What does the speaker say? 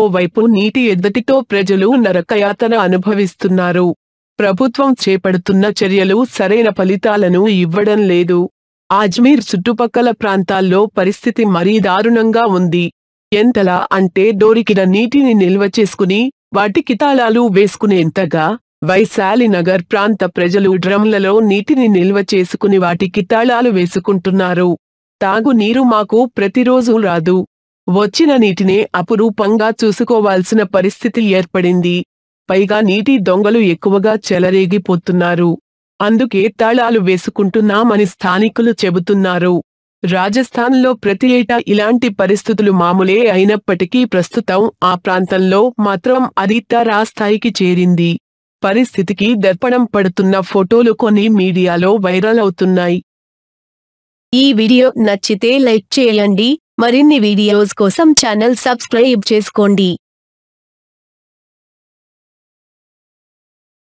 మరోవైపు నీటి ఎద్దటితో ప్రజలు నరకయాతన అనుభవిస్తున్నారు ప్రభుత్వం చేపడుతున్న చర్యలు సరైన ఫలితాలను ఇవ్వడం లేదు అజ్మీర్ చుట్టుపక్కల ప్రాంతాల్లో పరిస్థితి మరీ దారుణంగా ఉంది ఎంతలా అంటే దొరికిన నీటిని నిల్వ చేసుకుని వాటికి తాళాలు వేసుకునేంతగా వైశాలి నగర్ ప్రాంత ప్రజలు డ్రమ్లలో నీటిని నిల్వ చేసుకుని వాటికి తాళాలు వేసుకుంటున్నారు తాగు నీరు మాకు ప్రతిరోజు రాదు వచ్చిన నీటినే అపురూపంగా చూసుకోవాల్సిన పరిస్థితి ఏర్పడింది పైగా నీటి దొంగలు ఎక్కువగా చెలరేగిపోతున్నారు అందుకే తాళాలు వేసుకుంటున్నామని స్థానికులు చెబుతున్నారు రాజస్థాన్లో ప్రతి ఏటా ఇలాంటి పరిస్థితులు మామూలే అయినప్పటికీ ప్రస్తుతం ఆ ప్రాంతంలో మాత్రం అది తారాస్థాయికి చేరింది పరిస్థితికి దర్పణం పడుతున్న ఫోటోలు కొన్ని మీడియాలో వైరల్ అవుతున్నాయి ఈ వీడియో నచ్చితే లైక్ చేయండి మరిన్ని వీడియోస్ కోసం ఛానల్ సబ్స్క్రైబ్ చేసుకోండి